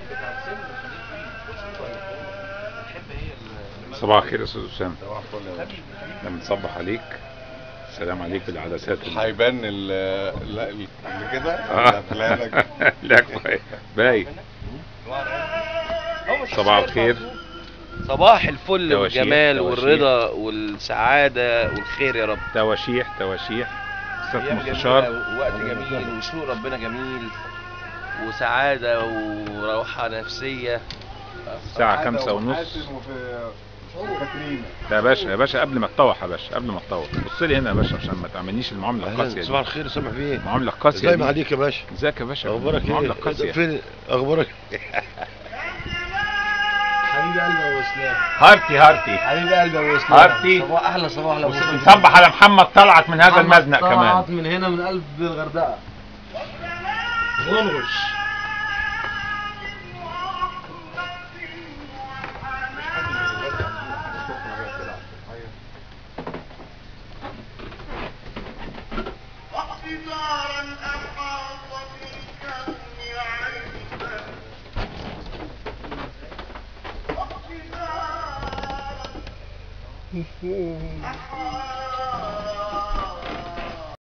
صباح الخير يا استاذ اسامه لما نصبح عليك السلام عليك بالعدسات ال- هيبان ال ال- ال- اللي كده آه. ولا فلانك لا كويس باين صباح الخير صباح الفل تواشيح، والجمال تواشيح. والرضا والسعادة والخير يا رب تواشيح تواشيح استاذ أيام مستشار جميلة ووقت جميل وشوق ربنا جميل وسعادة وراحة نفسية الساعة خمسة ونص لا يا باشا يا باشا قبل ما تطوح يا باشا قبل ما تطوح بص لي هنا يا باشا عشان ما تعملنيش المعاملة القاسية صباح دي الخير سامح بيه المعاملة القاسية ازاي دي ما عليك يا باشا ازيك يا باشا اخبارك المعاملة ايه القاسية فين اخبارك حبيب قلبي يا ابو اسلام هارتي هارتي حبيب قلبي يا ابو اسلام هارتي. صباح احلى صباح لابو اسلام نصبح على محمد طلعت من هذا المزنق كمان طلعت من هنا من قلب الغردقه غنغش واقتدارا أحاط بالكون عيبا واقتدارا أحاط